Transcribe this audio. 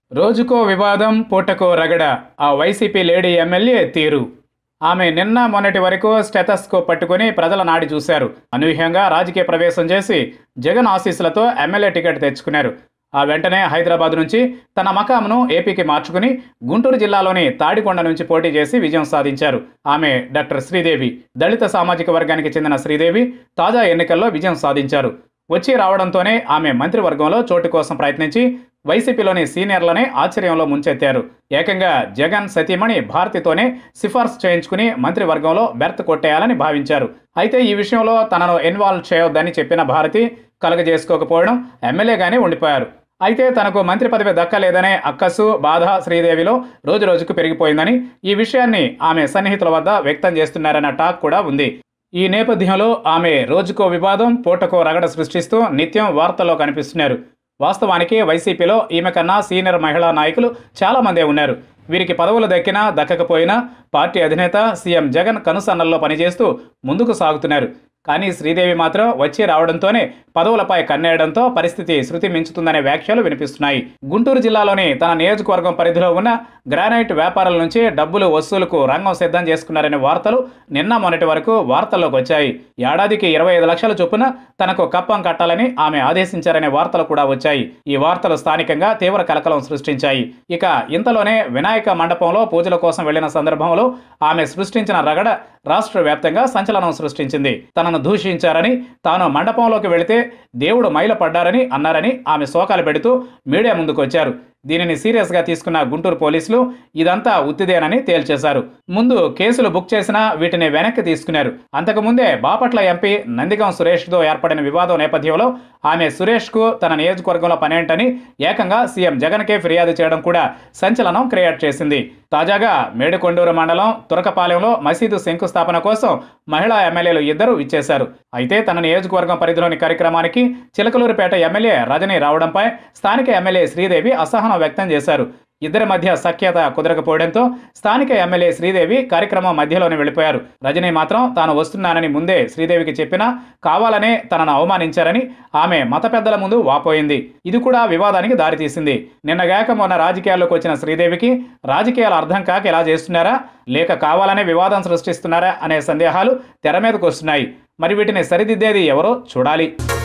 రోజుకో వివాదం పూటకో రగడ ఆ వైసీపీ లేడీ ఎమ్మెల్యే తీరు ఆమె నిన్న మొన్నటి వరకు స్టెథస్కోప్ పట్టుకుని ప్రజల నాడి చూశారు అనూహ్యంగా రాజకీయ ప్రవేశం చేసి జగన్ ఆశీస్సులతో ఎమ్మెల్యే టికెట్ తెచ్చుకున్నారు ఆ వెంటనే హైదరాబాద్ నుంచి తన మకాంను ఏపీకి మార్చుకుని గుంటూరు జిల్లాలోని తాడికొండ నుంచి పోటీ చేసి విజయం సాధించారు ఆమె డాక్టర్ శ్రీదేవి దళిత సామాజిక వర్గానికి చెందిన శ్రీదేవి తాజా ఎన్నికల్లో విజయం సాధించారు వచ్చి రావడంతోనే ఆమె మంత్రివర్గంలో చోటు కోసం ప్రయత్నించి వైసీపీలోని సీనియర్లనే ఆశ్చర్యంలో ముంచెత్తారు ఏకంగా జగన్ సతీమణి భారతితోనే సిఫార్సు చేయించుకుని మంత్రివర్గంలో బెర్త్ కొట్టేయాలని భావించారు అయితే ఈ విషయంలో తనను ఇన్వాల్వ్ చేయొద్దని చెప్పిన భారతి కలగజేసుకోకపోవడం ఎమ్మెల్యేగానే ఉండిపోయారు అయితే తనకు మంత్రి పదవి దక్కలేదనే అక్కసు బాధ శ్రీదేవిలో రోజు రోజుకు పెరిగిపోయిందని ఈ విషయాన్ని ఆమె సన్నిహితుల వద్ద వ్యక్తం చేస్తున్నారన్న టాక్ కూడా ఉంది ఈ నేపథ్యంలో ఆమె రోజుకో వివాదం పూటకో రగడ సృష్టిస్తూ నిత్యం వార్తల్లో కనిపిస్తున్నారు వాస్తవానికి వైసీపీలో ఈమె కన్నా సీనియర్ మహిళా నాయకులు చాలామందే ఉన్నారు వీరికి పదవులు దక్కినా దక్కకపోయినా పార్టీ అధినేత సీఎం జగన్ కనుసన్నల్లో పనిచేస్తూ ముందుకు సాగుతున్నారు కానీ శ్రీదేవి మాత్రం వచ్చి రావడంతోనే పదవులపై కన్నేయడంతో పరిస్థితి శృతి మించుతుందనే వ్యాఖ్యలు వినిపిస్తున్నాయి గుంటూరు జిల్లాలోని తన నియోజకవర్గం పరిధిలో ఉన్న గ్రానైట్ వ్యాపారాల నుంచి డబ్బులు వసూలుకు రంగం సిద్ధం చేసుకున్నారనే వార్తలు నిన్న మొన్నటి వరకు వార్తల్లోకి వచ్చాయి ఏడాదికి ఇరవై ఐదు లక్షల చొప్పున తనకు కప్పం కట్టాలని ఆమె ఆదేశించారనే వార్తలు కూడా వచ్చాయి ఈ వార్తలు స్థానికంగా తీవ్ర కలకలం సృష్టించాయి ఇక ఇంతలోనే వినాయక మండపంలో పూజల కోసం వెళ్లిన సందర్భంలో ఆమె సృష్టించిన రగడ రాష్ట్ర వ్యాప్తంగా సంచలనం సృష్టించింది తనను దూషించారని తాను మండపంలోకి వెళితే దేవుడు మైల పడ్డారని అన్నారని ఆమె శోకాలు పెడుతూ మీడియా ముందుకు వచ్చారు దీనిని సీరియస్గా తీసుకున్న గుంటూరు పోలీసులు ఇదంతా ఉత్తిదేనని తేల్చేశారు ముందు కేసులు బుక్ చేసినా వీటిని వెనక్కి తీసుకున్నారు అంతకుముందే బాపట్ల ఎంపీ నందిగం సురేష్తో ఏర్పడిన వివాదం నేపథ్యంలో ఆమె సురేష్కు తన నియోజకవర్గంలో పనేంటని ఏకంగా సీఎం జగన్కే ఫిర్యాదు చేయడం కూడా సంచలనం క్రియేట్ చేసింది తాజాగా మేడుకొండూరు మండలం తురకపాలెంలో మసీదు శంకుస్థాపన కోసం మహిళా ఎమ్మెల్యేలు ఇద్దరు ఇచ్చేశారు అయితే తన నియోజకవర్గం పరిధిలోని కార్యక్రమానికి చిలకలూరుపేట ఎమ్మెల్యే రజని రావడంపై స్థానిక ఎమ్మెల్యే శ్రీదేవి అసహనం వ్యక్తం చేశారు ఇద్దరి మధ్య సఖ్యత కుదరకపోవడంతో స్థానిక ఎమ్మెల్యే శ్రీదేవి కార్యక్రమం మధ్యలోనే వెళ్ళిపోయారు రజనీ మాత్రం తాను వస్తున్నానని ముందే శ్రీదేవికి చెప్పినా కావాలనే తనను అవమానించారని ఆమె మత పెద్దల ముందు వాపోయింది ఇది కూడా వివాదానికి దారితీసింది నిన్నగాక మొన్న రాజకీయాల్లోకి వచ్చిన శ్రీదేవికి రాజకీయాలు అర్థం కాక ఎలా చేస్తున్నారా లేక కావాలనే వివాదం సృష్టిస్తున్నారా అనే సందేహాలు తెర మీదకు వస్తున్నాయి మరి వీటిని సరిదిద్దేది ఎవరో చూడాలి